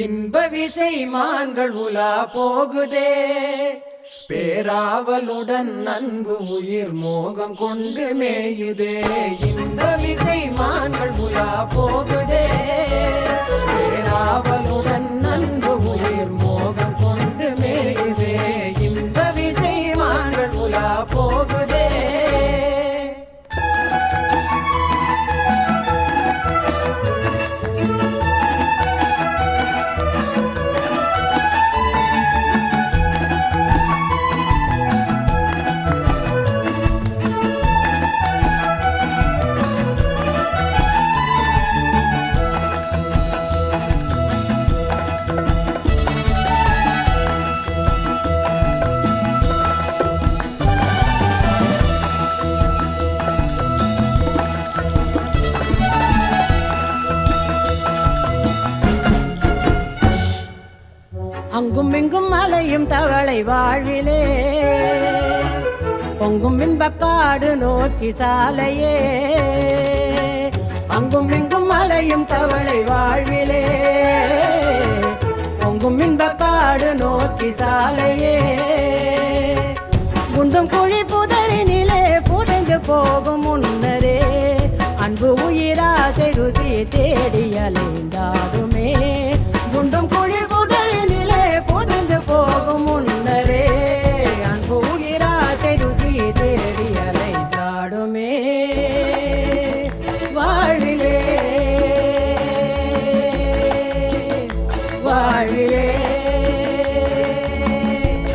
இன்ப விசை மான்கள் உலா போகுதே பேராவலுடன் அன்பு உயிர் மோகம் கொண்டு மேயுதே இன்ப விசை மான்கள் உலா போகுதே பேராவலுடன் அன்பு உயிர் மோகம் கொண்டு மேயுதே இன்ப விசை மான்கள் உலா போகுதே அங்கும் இங்கும் மலையும் தவளை வாழ்விலே பொங்கும் இன்பப்பாடு நோக்கி சாலையே அங்கும் இங்கும் மலையும் தவளை வாழ்விலே பொங்கும் இன்பப்பாடு நோக்கி சாலையே குண்டும் குழி புதரினிலே புதைந்து போகும் முன்னரே அன்பு உயிராசை ருசி தேடி அலைந்தாடுமே குண்டும் குழி புதரினிலே புதைந்து போகும் முன்னரே அன்பு உயிராசை ருசி தேடி அலைந்தாடுமே வாழ்விலே வாழ்விலே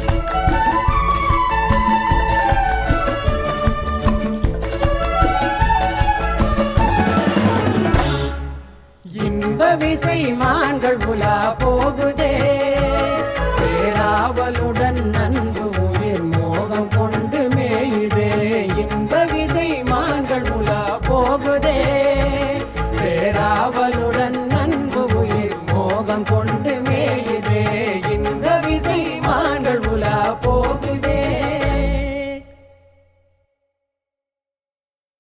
இன்ப விசை மான்கள் உலா போகுதே